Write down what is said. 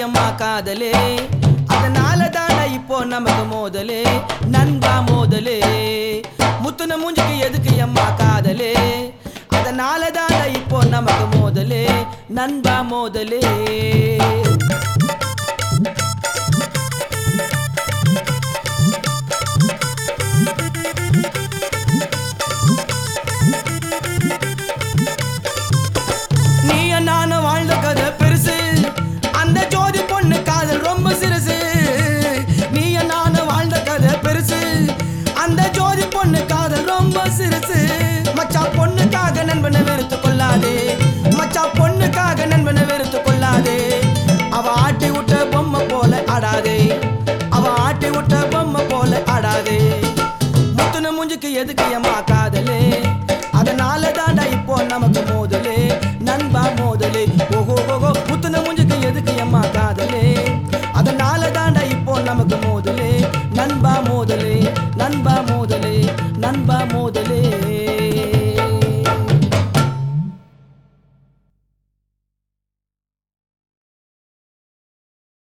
அம்மா காதலே அதனால தாண்டா இப்போ நமக்கு மோதலே நண்பா மோதலே முத்துன மூஞ்சிக்கு எதுக்கு அம்மா காதலே அதனால தாண்டா இப்போ நமக்கு மோதலே நண்பா மோதலே நீ நானும் வாழ்ந்த கதை பெருசு அந்த ஜோதி பொண்ணு காதல் ரொம்ப சிறுசு நீ நானும் வாழ்ந்த கதை பெருசு அந்த ஜோதி பொண்ணு காதல் ரொம்ப சிறுசு மச்சா பொண்ணுக்காக நண்பனை வெறுத்து கொள்ளாதே மச்சா பொண்ணுக்காக நண்பனை வெறுத்து கொள்ளாதே அவ ஆட்டி விட்ட பொம்மை போல ஆடாதே அவ ஆட்டி விட்ட பொம்மை போல ஆடாதே முத்துன மூஞ்சிக்கு எதுக்கு அம்மா காதலே அதனால தாண்டா இப்போ நமக்கு மோதலே நண்பா மோதலே ஓஹோ ஓஹோ முத்துன மூஞ்சிக்கு எதுக்கு அம்மா காதலே அதனால தாண்டா இப்போ நமக்கு மோதலே நண்பா மோதலே நண்பா மோதலே நண்பா மோ